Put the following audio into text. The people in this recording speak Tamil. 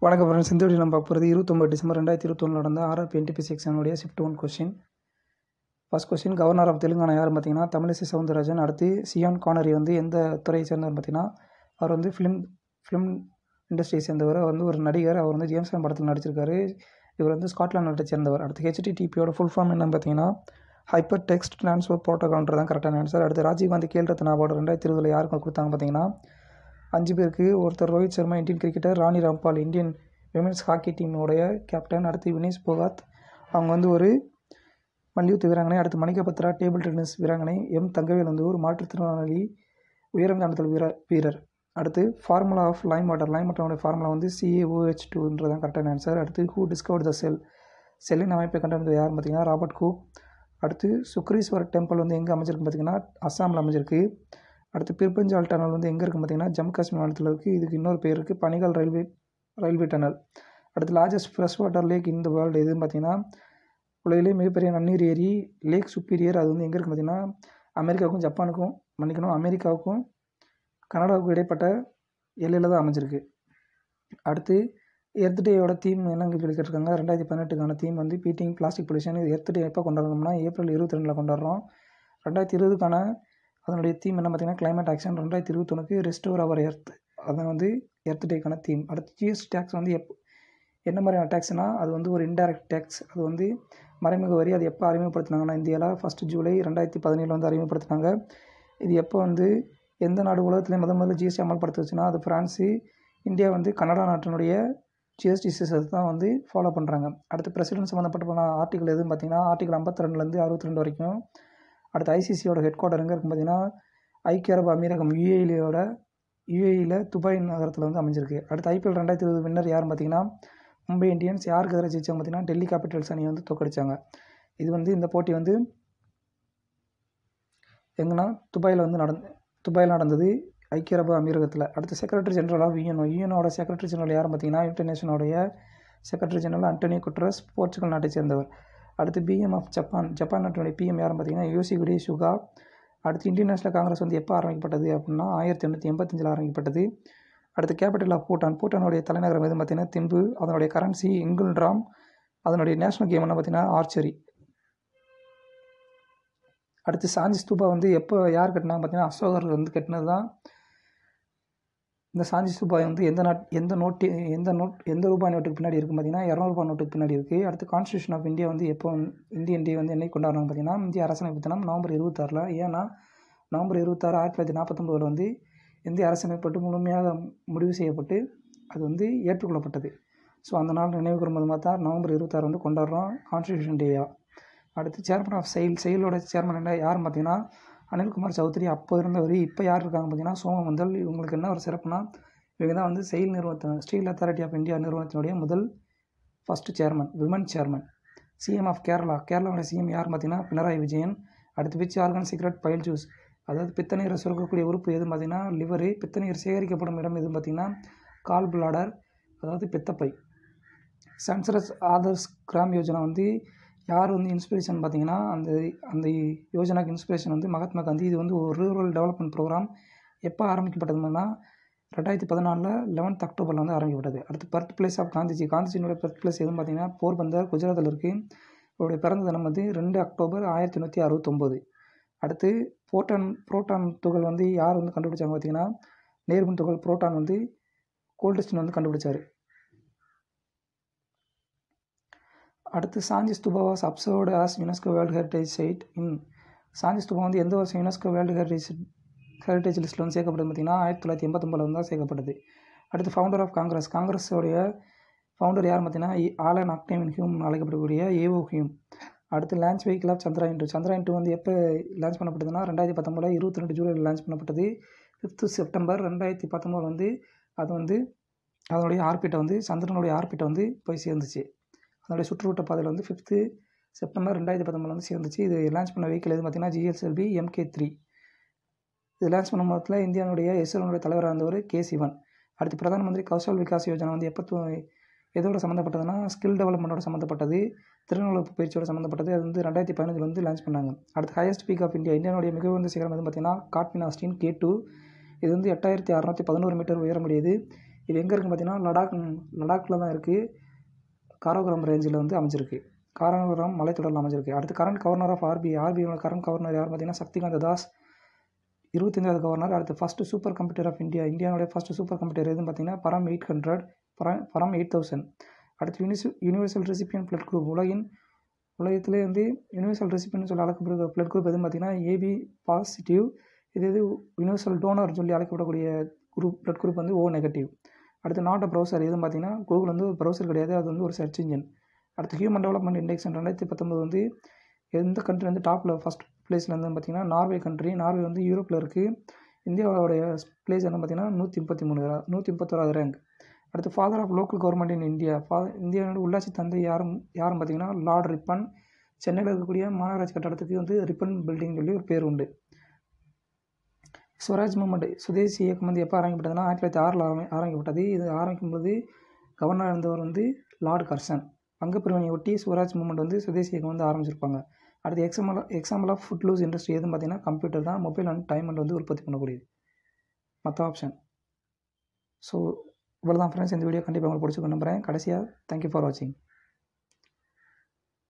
வணக்கம் ஃப்ரெண்ட்ஸ் இந்த வீடியோ நம்ம பார்க்க போகிறது இருபத்தொம்பது டிசம்பர் ரெண்டாயிரத்தி இருபத்தொன்று நடந்த ஆர்ஆர்பி என்டிபிசி எக்ஸாமுடைய shift one question first question governor of Telangana யார் பார்த்தீங்கன்னா தமிழிசை சவுந்தரராஜன் அடுத்து சியான் கானரி வந்து எந்த துறையை சேர்ந்தவர் பார்த்தீங்கன்னா அவர் வந்து ஃபிலிம் ஃபிலிம் இண்டஸ்ட்ரியை சேர்ந்தவர் அவர் வந்து ஒரு நடிகர் அவர் வந்து ஜேம்ஸ் பாண்ட் படத்தில் நடிச்சிருக்காரு இவர் வந்து ஸ்காட்லாந்து நாட்டை சேர்ந்தவர் அடுத்து ஹெச்டிடிபியோட ஃபுல் ஃபார்ம் என்னன்னு பார்த்தீங்கன்னா ஹைப்பர் டெக்ஸ்ட் ட்ரான்ஸ்ஃபர் ப்ரோட்டோகால்ன்றது தான் கரெக்டான ஆன்சர் அடுத்து ராஜீவ்காந்தி கேல் ரத்னா அவார்டு ரெண்டாயிரத்தி இருபதில் யாருக்கு கொடுத்தாங்க பார்த்தீங்கன்னா அஞ்சு பேருக்கு ஒருத்தர் Rohit Sharma Indian cricketer Rani Rampal Indian women's hockey டீமோடைய கேப்டன் அடுத்து வினேஷ் போகாத் அவங்க வந்து ஒரு மல்யுத்த வீராங்கனை அடுத்து மணிகா பத்ரா டேபிள் டென்னிஸ் வீராங்கனை எம் தங்கவேல் வந்து ஒரு மாற்றுத்திறனாளி உயரம் தாண்டுதல் வீரர் வீரர் அடுத்து formula of lime water lime வாட்டரோட ஃபார்முலா வந்து சிஏஓஹெச் டூன்றதான் கரெக்டான ஆன்சர் அடுத்து ஹூ டிஸ்கவர்ட் த செல் செல்லின் அமைப்பை கண்டறிந்தது யாருன்னு பார்த்தீங்கன்னா ராபர்ட் கூக் அடுத்து சுக்ரீஸ்வர் டெம்பிள் வந்து எங்கே அமைஞ்சிருக்கு பார்த்தீங்கன்னா அஸ்ஸாமில் அமைஞ்சிருக்கு அடுத்து பிற்பஞ்சால் டனல் வந்து எங்கே இருக்குது பார்த்தீங்கன்னா ஜம்மு காஷ்மீர் மாநிலத்தில் இருக்குது இதுக்கு இன்னொரு பேர் இருக்குது பனிகால் ரயில்வே ரயில்வே டனல் அடுத்து லார்ஜஸ்ட் ஃப்ரெஷ் வாட்டர் லேக் இந்த வேர்ல்டு எதுன்னு பார்த்தீங்கன்னா உலகிலே மிகப்பெரிய நன்னீர் ஏரி லேக் சுப்பீரியர் அது வந்து எங்கே இருக்குது பார்த்தீங்கன்னா அமெரிக்காவுக்கும் ஜப்பானுக்கும் மன்னிக்கணும் அமெரிக்காவுக்கும் கனடாவுக்கும் இடைப்பட்ட எல்லையில் தான் அமைஞ்சிருக்கு அடுத்து எர்த் டேயோட தீம் என்னங்க சொல்லி கேட்டிருக்காங்க ரெண்டாயிரத்தி பதினெட்டுக்கான தீம் வந்து பீட்டிங் பிளாஸ்டிக் பொல்யூஷன் இது எர்த் டே எப்போ கொண்டாடுறோம்னா ஏப்ரல் இருபத்தி ரெண்டில் கொண்டாடுறோம் ரெண்டாயிரத்தி இருபதுக்கான அதனுடைய தீம் என்ன பார்த்தீங்கன்னா கிளைமேட் ஆக்ஷன் ரெண்டாயிரத்தி இருபத்தொன்னுக்கு ரெஸ்டோர் அவர் எர்த் அதான் வந்து எர்த் டேக்கான தீம் அடுத்து ஜிஎஸ்டி டேக்ஸ் வந்து எப் என்ன மாதிரியான டேக்ஸ்னால் அது வந்து ஒரு இன்டைரக்ட் டேக்ஸ் அது வந்து மறைமுக வரி அது எப்போ அறிமுகப்படுத்தினாங்கன்னா இந்தியாவில் ஃபஸ்ட்டு ஜூலை ரெண்டாயிரத்தி பதினேழில் வந்து அறிமுகப்படுத்தினாங்க இது எப்போ வந்து எந்த நாடு உலகத்துலேயும் முதல் முதல்ல ஜிஎஸ்டி அமல்படுத்த வச்சுன்னா அது ஃப்ரான்ஸு இந்தியா வந்து கனடா நாட்டினுடைய ஜிஎஸ்டி சிஸ்டத்தை தான் வந்து ஃபாலோ பண்ணுறாங்க அடுத்து பிரசிடென்ட் சம்மந்தப்பட்ட ஆர்டிகல் எதுன்னு பார்த்தீங்கன்னா ஆர்டிகல் ஐம்பத்தி ரெண்டுலேருந்து அறுபத்தி ரெண்டு வரைக்கும் அடுத்து ஐசிசியோட ஹெட் குவார்டர் எங்கே இருக்கும் பார்த்தீங்கன்னா ஐக்கிய அரபு அமீரகம் யுஏஇலியோட யுஏஇயில் துபாய் நகரத்தில் வந்து அமைஞ்சிருக்கு அடுத்து ஐபிஎல் ரெண்டாயிரத்தி இருபது வின்னர் யாருன்னு பார்த்தீங்கன்னா மும்பை இந்தியன்ஸ் யாருக்கு எதிராக ஜெயிச்சாங்க பார்த்தீங்கன்னா டெல்லி கேபிட்டல்ஸ் அணியை வந்து தோக்கடிச்சாங்க இது வந்து இந்த போட்டி வந்து எங்கன்னா துபாயில் வந்து நடந்து துபாயில் நடந்தது ஐக்கிய அரபு அமீரகத்தில் அடுத்து செக்ரட்டரி ஜெனரல் ஆஃப் யூஎன்ஓ யூஎனோட செக்ரட்டரி ஜெனரல் யார் பார்த்தீங்கன்னா இன்டர்நேஷனோடைய secretary general Antonio Guterres Portugal நாட்டை சேர்ந்தவர் அடுத்து பிஎம் ஆஃப் ஜப்பான் ஜப்பான் நாட்டினுடைய பிஎம் யாரும் பார்த்தீங்கன்னா யோசிகுடி சுகா அடுத்து இந்தியன் நேஷனல் காங்கிரஸ் வந்து எப்போ ஆரம்பிக்கப்பட்டது அப்படின்னா ஆயிரத்தி எண்ணூற்றி எண்பத்தஞ்சில் ஆரம்பிக்கப்பட்டது அடுத்து கேபிட்டல் ஆஃப் பூட்டான் பூட்டானுடைய தலைநகரம் எது பார்த்தீங்கன்னா திம்பு அதனுடைய கரன்சி இங்குல் ட்ராம் அதனுடைய நேஷனல் கேம் என்ன பார்த்தீங்கன்னா ஆர்ச்சரி அடுத்து சாஞ்சி ஸ்தூபா வந்து எப்போ யார் கட்டினாங்க பார்த்தீங்கன்னா அசோகர் வந்து கட்டினது தான் இந்த சாஞ்சி ஸ்தூபா வந்து எந்த நாட் எந்த நோட்டு எந்த நோட் எந்த ரூபாய் நோட்டுக்கு பின்னாடி இருக்குது பார்த்தீங்கன்னா இரநூறுபா நோட்டுக்கு பின்னாடி இருக்குது அடுத்து கான்ஸ்டியூஷன் ஆஃப் இந்தியா வந்து எப்போ இந்தியன் டே வந்து என்னைக்கு கொண்டாடுறாங்க பார்த்தீங்கன்னா இந்திய அரசமைப்பு தினம் நவம்பர் இருபத்தாறில் ஏன்னா நவம்பர் இருபத்தாறு ஆயிரத்தி தொள்ளாயிரத்தி நாற்பத்தொம்போதில் வந்து இந்திய அரசமைப்பட்டு முழுமையாக முடிவு செய்யப்பட்டு அது வந்து ஏற்றுக்கொள்ளப்பட்டது ஸோ அந்த நாள் நினைவு கூறும்போது பார்த்தா நவம்பர் இருபத்தாறு வந்து கொண்டாடுறோம் கான்ஸ்டியூஷன் டேயா அடுத்து சேர்மன் ஆஃப் செயல் செயலோட சேர்மன் என்ன யாருன்னு பார்த்தீங்கன்னா அனில்குமார் சௌத்ரி அப்போ இருந்தவர் இப்போ யார் இருக்காங்க பார்த்தீங்கன்னா சோமமந்தல் இவங்களுக்கு என்ன ஒரு சிறப்புனா இவங்க தான் வந்து செயல் நிறுவனத்தின் ஸ்டீல் அத்தாரிட்டி ஆஃப் இந்தியா நிறுவனத்தினுடைய முதல் first chairman woman chairman CM of Kerala கேரளாவோட சிஎம் யார் பார்த்தீங்கன்னா பினராயி விஜயன் அடுத்து which organ secrete bile juice அதாவது பித்தநீரை சுரக்கக்கூடிய உறுப்பு எதுன்னு பார்த்தீங்கன்னா லிவரு பித்தநீர் சேகரிக்கப்படும் இடம் எதுன்னு பார்த்தீங்கன்னா கால் பிளாடர் அதாவது பித்தப்பை சன்சரஸ் ஆதர்ஸ் கிராம் யோஜனா வந்து யார் வந்து இன்ஸ்பிரேஷன் பார்த்தீங்கன்னா அந்த அந்த யோஜனாக்கு இன்ஸ்பிரேஷன் வந்து மகாத்மா காந்தி இது வந்து ஒரு ரூரல் டெவலப்மெண்ட் ப்ரோக்ராம் எப்போ ஆரம்பிக்கப்பட்டதுன்னா ரெண்டாயிரத்தி பதினாலில் லெவன்த் அக்டோபரில் வந்து ஆரம்பிக்கப்பட்டது அடுத்து பர்த் பிளேஸ் ஆஃப் காந்திஜி காந்திஜியினுடைய பர்த் பிளேஸ் எதுன்னு பார்த்தீங்கன்னா போர்பந்தர் குஜராத்தில் இருக்குது அவருடைய பிறந்த தினம் வந்து ரெண்டு அக்டோபர் ஆயிரத்தி எண்ணூற்றி அறுபத்தொம்போது அடுத்து புரோட்டான் புரோட்டான் துகள் வந்து யார் வந்து கண்டுபிடிச்சாங்க பார்த்தீங்கன்னா நேர்மின் துகள் புரோட்டான் வந்து கோல்டஸ்டின் வந்து கண்டுபிடிச்சார் அடுத்து Sanchi Stupa was observed as UNESCO world heritage site in Sanchi Stupa வந்து எந்த வருஷம் யுனெஸ்கோ வேர்ல்டு ஹெரிட்டேஜ் ஹெரிட்டேஜ் லிஸ்ட்டில் வந்து சேர்க்கப்படும் பார்த்தீங்கன்னா ஆயிரத்தி தொள்ளாயிரத்தி எண்பத்தொம்பதில் வந்து தான் சேர்க்கப்பட்டது அடுத்து ஃபவுண்டர் ஆஃப் காங்கிரஸ் காங்கிரஸோடைய ஃபவுண்டர் யார் பார்த்தீங்கன்னா ஆலன் ஆக்டேவின் ஹியூம் அழைக்கப்படக்கூடிய ஏஓ ஹியூம் அடுத்து launch vehicle of Chandrayaan two Chandrayaan two வந்து எப்போ லான்ச் பண்ணப்பட்டதுன்னா ரெண்டாயிரத்தி பத்தொம்பதில் இருபத்தி ரெண்டு ஜூலையில் லான்ச் பண்ணப்பட்டது ஃபிஃப்த்து செப்டம்பர் ரெண்டாயிரத்தி பத்தொம்பது வந்து அது வந்து அதனுடைய ஆர்பிட்டை வந்து சந்திரனுடைய ஆர்பிட்டை வந்து போய் சேர்ந்துச்சு அதனுடைய சுற்றுவட்ட பாதையில் வந்து ஃபிஃப்த்து செப்டம்பர் ரெண்டாயிரத்தி பத்தொம்பதில் வந்து சேர்ந்துச்சு இது லான்ச் பண்ண வெஹிக்கிள் எது பார்த்தீங்கன்னா ஜிஎஸ்எல்பி எம்கே த்ரீ இது லான்ச் பண்ண மொத்தத்தில் இந்தியாவுடைய எஸ்எல்னுடைய தலைவராக இருந்தவர் கே சிவன் அடுத்து பிரதான் மந்திரி கௌசல் விகாஸ் யோஜனா வந்து எப்போ எதோட சம்மந்தப்பட்டதுன்னா ஸ்கில் டெவலப்மெண்ட்டோட சம்மந்தப்பட்டது திறனுழைப்பு பயிற்சியோட சம்மந்தப்பட்டது அது வந்து ரெண்டாயிரத்தி பதினஞ்சில் வந்து லான்ச் பண்ணாங்க அடுத்து ஹையஸ்ட் பீக் ஆஃப் இந்தியா இந்தியாவுடைய மிக உயர்ந்த சிகரம் வந்து பார்த்தீங்கன்னா காட்மினாஸ்டின் கே டூ இது வந்து எட்டாயிரத்தி அறநூற்றி பதினோரு மீட்டர் உயரமுடையது இது எங்கே இருக்குன்னு பார்த்தீங்கன்னா லடாக் லடாக்கில் தான் இருக்குது காராகோரம் ரேஞ்சில் வந்து அமைஞ்சிருக்கு காராகோரம் மலைத்தொடரில் அமைஞ்சிருக்கு அடுத்து கரண்ட் கவர்னர் ஆஃப் ஆர்பிஐ ஆர்பிஐயோட கரண்ட் கவர்னர் யார் பார்த்தீங்கன்னா சக்திகாந்த தாஸ் இருபத்தஞ்சாவது கவர்னர் அடுத்து first super computer of India இந்தியாவுடைய ஃபஸ்ட்டு சூப்பர் கம்ப்யூட்டர் எதுன்னு பார்த்தீங்கன்னா பரம் எயிட் ஹண்ட்ரட் பரம் பரம் எயிட் தௌசண்ட் அடுத்து யூனிஸ் யூனிவர்சல் ரெசிபியன் பிளட் குரூப் உலகின் உலகத்திலே வந்து யூனிவர்சல் ரெசிபியன் சொல்லி அழைக்கப்படுற பிளட் குரூப் எதுன்னு பார்த்தீங்கன்னா ஏபி பாசிட்டிவ் இது இது யூனிவர்சல் டோனர் சொல்லி அழைக்கப்படக்கூடிய குரூப் பிளட் குரூப் வந்து ஓ நெகட்டிவ் அடுத்து நாட் அ ப்ரௌசர் எதுன்னு பார்த்தீங்கன்னா கூகுள் வந்து ஒரு ப்ரௌசர் கிடையாது அது வந்து ஒரு சர்ச் இன்ஜின் அடுத்து ஹியூமன் டெவலப்மெண்ட் இண்டெக்ஸ் ரெண்டாயிரத்தி பத்தொம்பது வந்து எந்த கண்ட்ரி வந்து டாப்பில் ஃபஸ்ட் பிளேஸில் வந்து பார்த்தீங்கன்னா நார்வே கண்ட்ரி நார்வே வந்து யூரோப்பில் இருக்குது இந்தியாவோடைய பிளேஸ் என்ன பார்த்தீங்கன்னா நூற்றி முப்பத்தி மூணு நூற்றி முப்பத்தோராது ரேங்க் அடுத்து father of local government in India ஃபா இந்தியாவோட உள்ளாட்சி தந்தை யாரும் யாரும் பார்த்தீங்கன்னா லார்ட் ரிப்பன் சென்னையில் இருக்கக்கூடிய மாநகராட்சி கட்டடத்துக்கு வந்து ரிப்பன் பில்டிங் சொல்லி ஒரு பேர் உண்டு ஸ்வராஜ் மூமெண்ட் சுதேசி இயக்கம் வந்து எப்போ ஆரம்பிக்கப்பட்டதுன்னா ஆயிரத்தி தொள்ளாயிரத்தி ஆறில் ஆரம்பி ஆரம்பிக்கப்பட்டது இது ஆரம்பிக்கும் போது கவர்னர் இருந்தவர் வந்து லார்ட் கர்சன் பங்குப்பிரிவினை ஒட்டி ஸ்வராஜ் மூமெண்ட் வந்து சுதேசி இயக்கம் வந்து ஆரம்பிச்சிருப்பாங்க அடுத்து example example of food loose industry எதுன்னு பார்த்தீங்கன்னா கம்ப்யூட்டர் தான் மொபைல் அண்ட் டைம் அண்ட் வந்து உற்பத்தி பண்ணக்கூடியது மற்ற ஆப்ஷன் ஸோ இவ்வளோ தான் ஃப்ரெண்ட்ஸ் இந்த வீடியோ கண்டிப்பாக உங்களுக்கு பிடிச்சிக்கணும் நம்புகிறேன் கடைசியாக தேங்க்யூ ஃபார் வாட்சிங்